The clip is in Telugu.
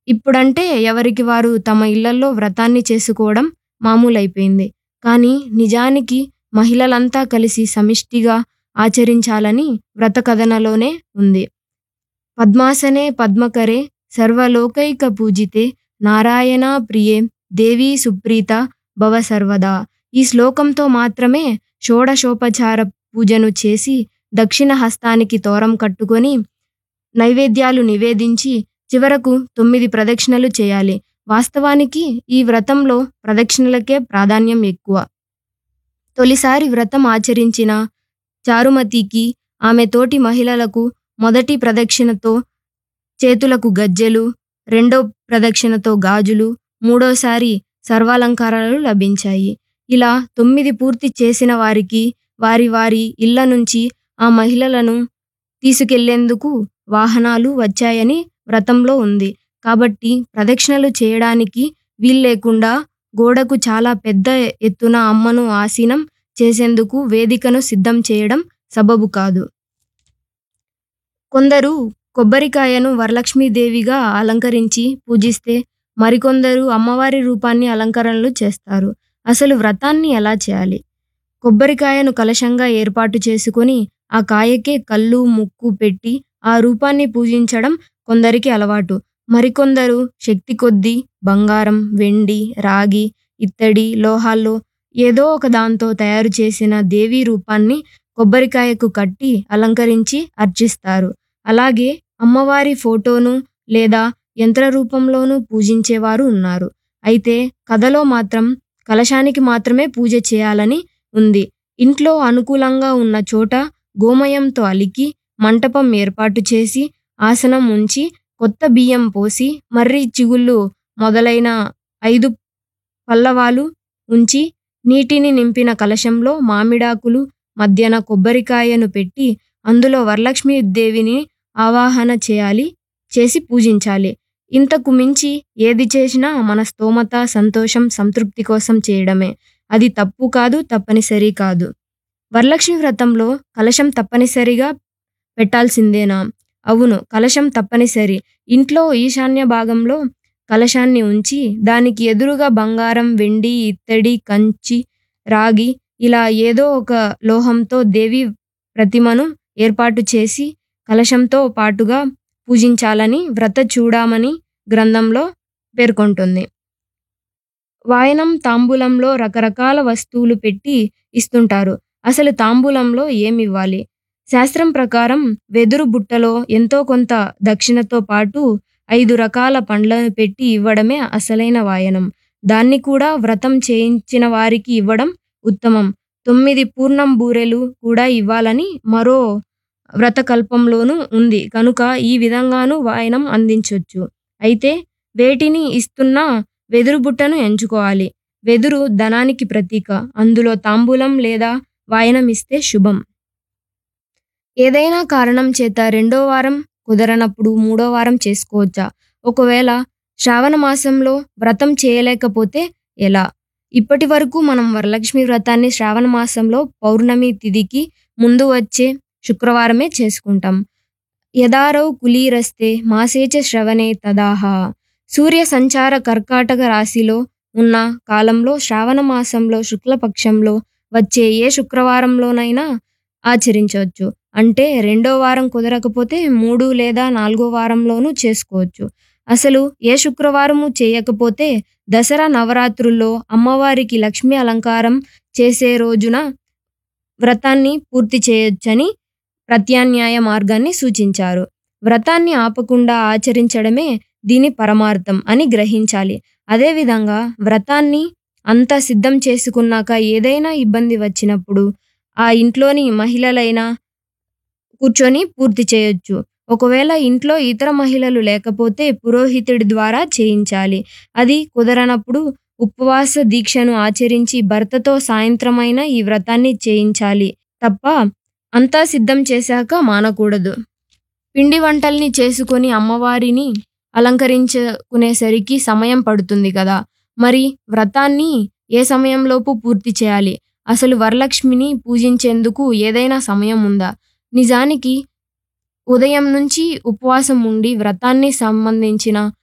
ఇప్పుడంటే ఎవరికి వారు తమ ఇళ్లల్లో వ్రతాన్ని చేసుకోవడం మామూలైపోయింది. కానీ నిజానికి మహిళలంతా కలిసి సమిష్టిగా ఆచరించాలని వ్రత కథనలోనే ఉంది. పద్మాసనే పద్మకరే సర్వలోకైక పూజితే నారాయణా ప్రియే దేవీ సుప్రీత భవ సర్వదా. ఈ శ్లోకంతో మాత్రమే షోడశోపచార పూజను చేసి దక్షిణ హస్తానికి తోరం కట్టుకొని నైవేద్యాలు నివేదించి చివరకు తొమ్మిది ప్రదక్షిణలు చేయాలి. వాస్తవానికి ఈ వ్రతంలో ప్రదక్షిణలకే ప్రాధాన్యం ఎక్కువ. తొలిసారి వ్రతం ఆచరించిన చారుమతికి ఆమె తోటి మహిళలకు మొదటి ప్రదక్షిణతో చేతులకు గజ్జెలు, రెండో ప్రదక్షిణతో గాజులు, మూడోసారి సర్వాలంకారాలు లభించాయి. ఇలా తొమ్మిది పూర్తి చేసిన వారికి వారి వారి ఇళ్ల నుంచి ఆ మహిళలను తీసుకెళ్లేందుకు వాహనాలు వచ్చాయని వ్రతంలో ఉంది. కాబట్టి ప్రదక్షిణలు చేయడానికి వీల్లేకుండా గోడకు చాలా పెద్ద ఎత్తున అమ్మను ఆసీనం చేసేందుకు వేదికను సిద్ధం చేయడం సబబు కాదు. కొందరు కొబ్బరికాయను వరలక్ష్మీదేవిగా అలంకరించి పూజిస్తే మరికొందరు అమ్మవారి రూపాన్ని అలంకరణలు చేస్తారు. అసలు వ్రతాన్ని ఎలా చేయాలి? కొబ్బరికాయను కలశంగా ఏర్పాటు చేసుకొని ఆ కాయకే కళ్ళు, ముక్కు పెట్టి ఆ రూపాన్ని పూజించడం కొందరికి అలవాటు. మరికొందరు శక్తి కొద్దీ బంగారం, వెండి, రాగి, ఇత్తడి, లోహాల్లో ఏదో ఒక దాంతో తయారు చేసిన దేవీ రూపాన్ని కొబ్బరికాయకు కట్టి అలంకరించి అర్చిస్తారు. అలాగే అమ్మవారి ఫోటోను లేదా యంత్ర రూపంలోనూ పూజించేవారు ఉన్నారు. అయితే కథలో మాత్రం కలశానికి మాత్రమే పూజ చేయాలని ఉంది. ఇంట్లో అనుకూలంగా ఉన్న చోట గోమయంతో అలికి మంటపం ఏర్పాటు చేసి ఆసనం ఉంచి కొత్త బియ్యం పోసి మర్రి చిగుళ్ళు మొదలైన ఐదు పల్లవాలు ఉంచి నీటిని నింపిన కలశంలో మామిడాకులు మధ్యన కొబ్బరికాయను పెట్టి అందులో వరలక్ష్మీదేవిని ఆవాహన చేయాలి చేసి పూజించాలి. ఇంతకు మించి ఏది చేసినా మన స్తోమత, సంతోషం, సంతృప్తి కోసం చేయడమే. అది తప్పు కాదు, తప్పనిసరి కాదు. వరలక్ష్మి వ్రతంలో కలశం తప్పనిసరిగా పెట్టాల్సిందేనా? అవును కలశం తప్పనిసరి. ఇంట్లో ఈశాన్య భాగంలో కలశాన్ని ఉంచి దానికి ఎదురుగా బంగారం, వెండి, ఇత్తడి, కంచి, రాగి ఇలా ఏదో ఒక లోహంతో దేవీ ప్రతిమను ఏర్పాటు చేసి కలశంతో పాటుగా పూజించాలని వ్రత చూడామణి గ్రంథంలో పేర్కొంటుంది. వాయనం తాంబూలంలో రకరకాల వస్తువులు పెట్టి ఇస్తుంటారు. అసలు తాంబూలంలో ఏమివ్వాలి? శాస్త్రం ప్రకారం వెదురు బుట్టలో ఎంతో కొంత దక్షిణతో పాటు ఐదు రకాల పండ్లను పెట్టి ఇవ్వడమే అసలైన వాయనం. దాన్ని కూడా వ్రతం చేయించిన వారికి ఇవ్వడం ఉత్తమం. తొమ్మిది పూర్ణం బూరెలు కూడా ఇవ్వాలని మరో వ్రతకల్పంలోనూ ఉంది కనుక ఈ విధంగానూ వాయనం అందించొచ్చు. అయితే వేటిని ఇస్తున్నా వెదురు బుట్టను ఎంచుకోవాలి. వెదురు ధనానికి ప్రతీక. అందులో తాంబూలం లేదా వాయనం ఇస్తే శుభం. ఏదైనా కారణం చేత రెండో వారం కుదరనప్పుడు మూడో వారం చేసుకోవచ్చా? ఒకవేళ శ్రావణ మాసంలో వ్రతం చేయలేకపోతే ఎలా? ఇప్పటి వరకు మనం వరలక్ష్మి వ్రతాన్ని శ్రావణ మాసంలో పౌర్ణమి తిథికి ముందు వచ్చే శుక్రవారమే చేసుకుంటాం. యదారౌ కులీరస్తే మాసే చ శ్రవణే తదాహ. సూర్య సంచార కర్కాటక రాశిలో ఉన్న కాలంలో శ్రావణ మాసంలో శుక్లపక్షంలో వచ్చే ఏ శుక్రవారంలోనైనా ఆచరించొచ్చు. అంటే రెండో వారం కుదరకపోతే మూడు లేదా నాలుగో వారంలోనూ చేసుకోవచ్చు. అసలు ఏ శుక్రవారమూ చేయకపోతే దసరా నవరాత్రుల్లో అమ్మవారికి లక్ష్మీ అలంకారం చేసే రోజున వ్రతాన్ని పూర్తి చేయొచ్చని ప్రత్యామ్నాయ మార్గాన్ని సూచించారు. వ్రతాన్ని ఆపకుండా ఆచరించడమే దీని పరమార్థం అని గ్రహించాలి. అదేవిధంగా వ్రతాన్ని అంతా సిద్ధం చేసుకున్నాక ఏదైనా ఇబ్బంది వచ్చినప్పుడు ఆ ఇంట్లోని మహిళలైనా కూర్చొని పూర్తి చేయొచ్చు. ఒకవేళ ఇంట్లో ఇతర మహిళలు లేకపోతే పురోహితుడి ద్వారా చేయించాలి. అది కుదరనప్పుడు ఉపవాస దీక్షను ఆచరించి భర్తతో సాయంత్రమైనా ఈ వ్రతాన్ని చేయించాలి తప్ప అంతా సిద్ధం చేశాక మానకూడదు. పిండి వంటల్ని చేసుకొని అమ్మవారిని అలంకరించుకునేసరికి సమయం పడుతుంది కదా! మరి వ్రతాన్ని ఏ సమయంలోపు పూర్తి చేయాలి? అసలు వరలక్ష్మిని పూజించేందుకు ఏదైనా సమయం ఉందా? నిజానికి ఉదయం నుంచి ఉపవాసం ఉండి వ్రతాన్ని సంబంధించిన